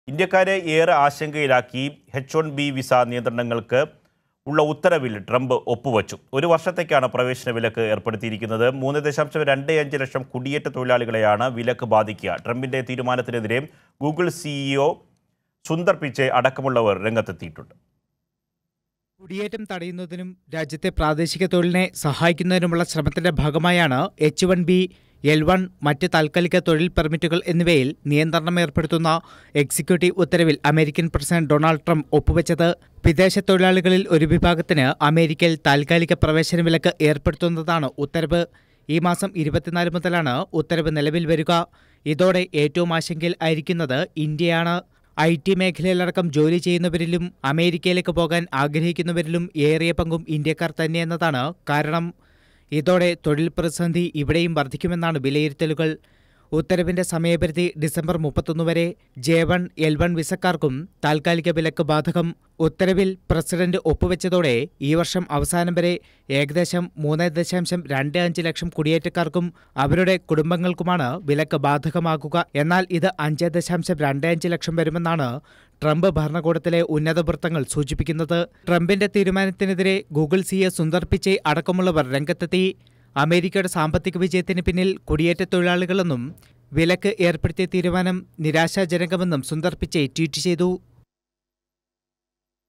ഇന്ത്യക്കാരെ ഏറെ ആശങ്കയിലാക്കി എച്ച് വൺ ബി വിസ നിയന്ത്രണങ്ങൾക്ക് ഉള്ള ഉത്തരവിൽ ട്രംപ് ഒപ്പുവച്ചു ഒരു വർഷത്തേക്കാണ് പ്രവേശന വിലക്ക് ഏർപ്പെടുത്തിയിരിക്കുന്നത് മൂന്ന് ദശാംശം രണ്ട് അഞ്ച് ലക്ഷം കുടിയേറ്റ തൊഴിലാളികളെയാണ് വിലക്ക് ബാധിക്കുക ട്രംപിന്റെ തീരുമാനത്തിനെതിരെ ഗൂഗിൾ സിഇഒ സുന്ദർ പിച്ചെ അടക്കമുള്ളവർ രംഗത്തെത്തിയിട്ടുണ്ട് കുടിയേറ്റം തടയുന്നതിനും രാജ്യത്തെ പ്രാദേശിക തൊഴിലിനെ സഹായിക്കുന്നതിനുമുള്ള ശ്രമത്തിന്റെ ഭാഗമായാണ് H one B L one മറ്റ് താൽക്കാലിക തൊഴിൽ പെർമിറ്റുകൾ എന്നിവയിൽ നിയന്ത്രണം ഏർപ്പെടുത്തുന്ന എക്സിക്യൂട്ടീവ് ഉത്തരവിൽ അമേരിക്കൻ പ്രസിഡന്റ് ഡൊണാൾഡ് ട്രംപ് ഒപ്പുവെച്ചത് വിദേശ തൊഴിലാളികളിൽ ഒരു വിഭാഗത്തിന് അമേരിക്കയിൽ താൽക്കാലിക പ്രവേശന വിലക്ക് ഏർപ്പെടുത്തുന്നതാണ് ഉത്തരവ് ഈ മാസം ഇരുപത്തിനാല് മുതലാണ് ഉത്തരവ് നിലവിൽ വരിക ഇതോടെ ഏറ്റവും ആശങ്കയിൽ ആയിരിക്കുന്നത് ഇന്ത്യയാണ് ഐ ടി മേഖലയിലടക്കം ജോലി ചെയ്യുന്നവരിലും അമേരിക്കയിലേക്ക് പോകാൻ ആഗ്രഹിക്കുന്നവരിലും ഏറിയ പങ്കും ഇന്ത്യക്കാർ തന്നെയെന്നതാണ് കാരണം ഇതോടെ തൊഴിൽ പ്രതിസന്ധി ഇവിടെയും വർദ്ധിക്കുമെന്നാണ് വിലയിരുത്തലുകൾ ഉത്തരവിന്റെ സമയപരിധി ഡിസംബർ മുപ്പത്തൊന്ന് വരെ ജെ വൺ എൽ വൺ വിസക്കാർക്കും താൽക്കാലിക വിലക്ക് ബാധകം ഉത്തരവിൽ പ്രസിഡന്റ് ഒപ്പുവെച്ചതോടെ ഈ വർഷം അവസാനം വരെ ഏകദേശം മൂന്ന് ദശാംശം രണ്ട് അഞ്ച് ലക്ഷം കുടിയേറ്റക്കാർക്കും അവരുടെ കുടുംബങ്ങൾക്കുമാണ് വിലക്ക് ബാധകമാകുക എന്നാൽ ഇത് അഞ്ച് ദശാംശം രണ്ട് അഞ്ച് ലക്ഷം വരുമെന്നാണ് ട്രംപ് ഭരണകൂടത്തിലെ ഉന്നത വൃത്തങ്ങൾ സൂചിപ്പിക്കുന്നത് ട്രംപിന്റെ തീരുമാനത്തിനെതിരെ ഗൂഗിൾ സിയെ സുന്ദർ പിച്ചെ അടക്കമുള്ളവർ രംഗത്തെത്തി അമേരിക്കയുടെ സാമ്പത്തിക വിജയത്തിന് പിന്നിൽ കുടിയേറ്റ തൊഴിലാളികളെന്നും വിലക്ക് ഏർപ്പെടുത്തിയ തീരുമാനം നിരാശാജനകമെന്നും സുന്ദർ പിച്ചെ ട്വീറ്റ് ചെയ്തു